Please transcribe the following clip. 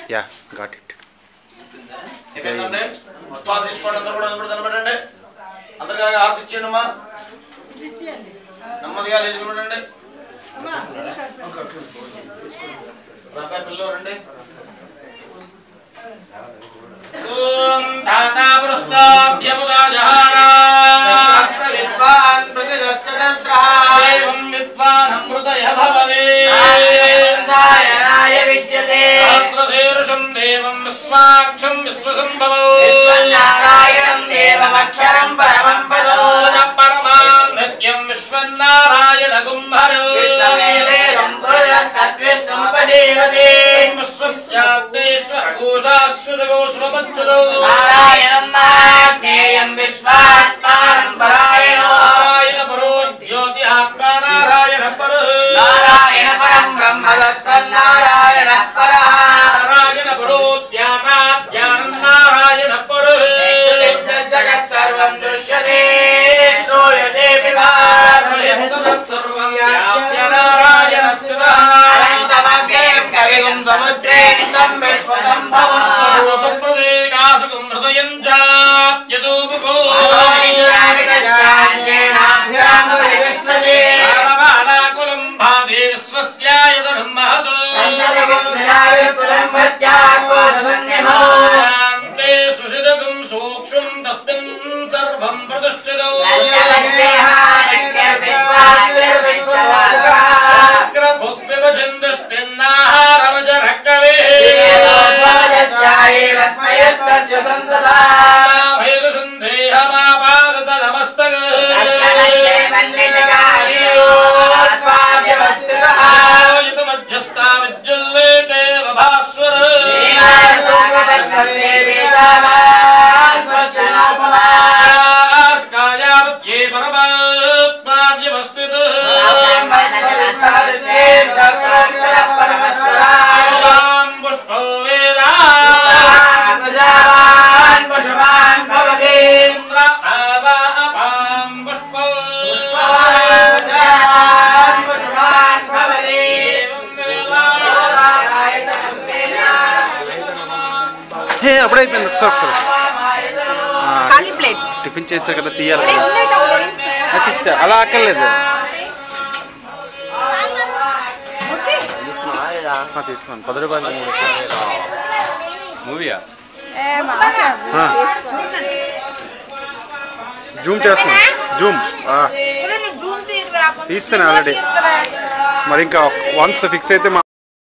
Yeah got it ఏంటంటే పుష్పాలు తీసుకోండి అందరూ కూడా నిలబడి నిలబడండి అందరు కాగా ఆర్తి ఇచ్చేయండి అమ్మా నెమ్మదిగా లేచి నిలబడండి అబ్బాయి పిల్లలు రండి ఓం ధాతా పురస్తాభ్యముదా జహారా విద్వాన్ ప్రతిదస్తదస్రః దేవం విద్వాన్ అమృతయ భవదే నారాయణాయ విద్యతే సహస్రశీర్షం దేవం విశ్వాక్షం విశ్వసంభవో విశ్వనారాయణం దేవమక్షరం పరమం పదో పరమాం నిత్యం విశ్వన్నారాయణ గుంభరో విశ్వమేవేదం పురస్తద్విశ్వముపదేవతే విశ్వస్యాగ్నేశ్వరఘోషాశ్వతగోసుమచ్చుదో నారాయణం మహాజ్ఞేయం విశ్వాత్మానం పరాయణో నారాయణ పరో జ్యోతి ఆత్మా నారాయణ పరో నారాయణ పరం బ్రహ్మదత్తన్నారాయణ పరః నారాయణ పరో ధ్యానాధ్యానం నారాయణ పరో జగత్ సర్వం దృశ్యతే శ్రూయతే విభా సర్వం వ్యాప్య నారాయణ స్థితః అనంతమవ్యయం కవిగుం సముద్రే తం విశ్వసంభవో సంప్రదేకాసుకం హృదయం చాప్యదూపుకో బాలాకులం భాదే విశ్వస్యాయతనం మహదో శాంతే సుషిదకం సూక్ష్మం తస్మిన్ సర్వం ప్రతిష్ఠితో అగ్రభుగ్విభజందష్టిన్నాహారవజరక్కవే భేద సందేహమాపాదత నమస్తక ఆయుధ మధ్యస్థా విద్యుల్లే దేవ భాస్వర స్కాయావత్యే పరమాత్మా వ్యవస్థిత ఆం పుష్పో వేదా ప్రజావాన్ పశువాన్ భవతి ఇంద్ర ఆవా అపాం పుష్పో ప్రజావాన్ పశువాన్ భవతి హే అప్పుడే అయిపోయింది ఒకసారి ఒకసారి ఆ, ఖాళీ ప్లేట్ టిఫిన్ చేశారు కదా తీయాలి అరే, కదా ఉన్నాయి కదా. అచ్చా, అచ్చా, అలా అక్కర్లేదు ఆ, తీస్తున్నాను పది రూపాయలు మూడు మూవీయా ఏ, మాకే. ఆ. జూమ్ చేస్తున్నాను జూమ్ ఆ, ఒరేయ్, నువ్వు జూమ్ తీయకురా. కొంచెం తీస్తాను already. తీయకురా. మరి ఇంకా వన్స్ ఫిక్స్ అయితే మా